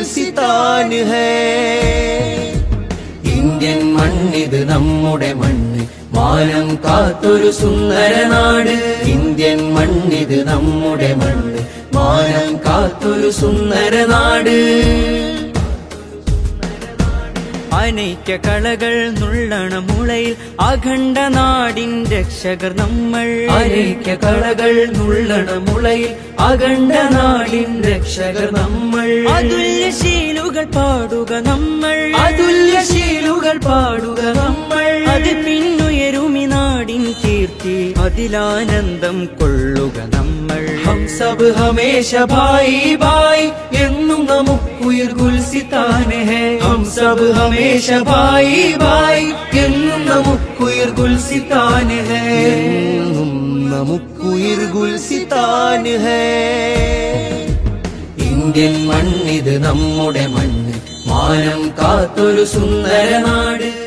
ഗുൽസിതാൻ ഹേ Indian മണ്ണിത് നമ്മുടെ മണ്ണ് മാനം കാത്തൊരു സുന്ദര നാട് ഇന്ത്യൻ മണ്ണിത് നമ്മുടെ മണ്ണ് മാനം കാത്തൊരു സുന്ദര നാട് അനൈക്യ കളകൾ നുള്ളണ മുളയിൽ അഖണ്ഡ നാടിൻ രക്ഷകർ നമ്മൾ അനേക്യ കളകൾ നുള്ളണ മുളയിൽ അഖണ്ഡ നാടിൻ രക്ഷകർ നമ്മൾ അതുല്യ ശീലുകൾ പാടുക നമ്മൾ അതുല്യശീലുകൾ പാടുക നമ്മൾ അത് പിന്നുയരുമി നാടിൻ കീർത്തി അതിലാനന്ദം കൊള്ളുക നമ്മൾ ഹം സബ് ഹമേശ ഭായി ഭായി എന്നും നമുക്കുയിർ ഗുൽസിത്താൻ ഹേ ഹം സബ് ഹമേശ ഭായി ഭായി എന്നും നമുക്കുയിർ ഗുൽസിത്താൻ ഹേ എന്നും നമുക്കുയിർ ഗുൽസിത്താൻ ഹേ ഇന്ത്യൻ മണ്ണിത് നമ്മുടെ മണ്ണ് മാനം കാത്തൊരു സുന്ദര നാട്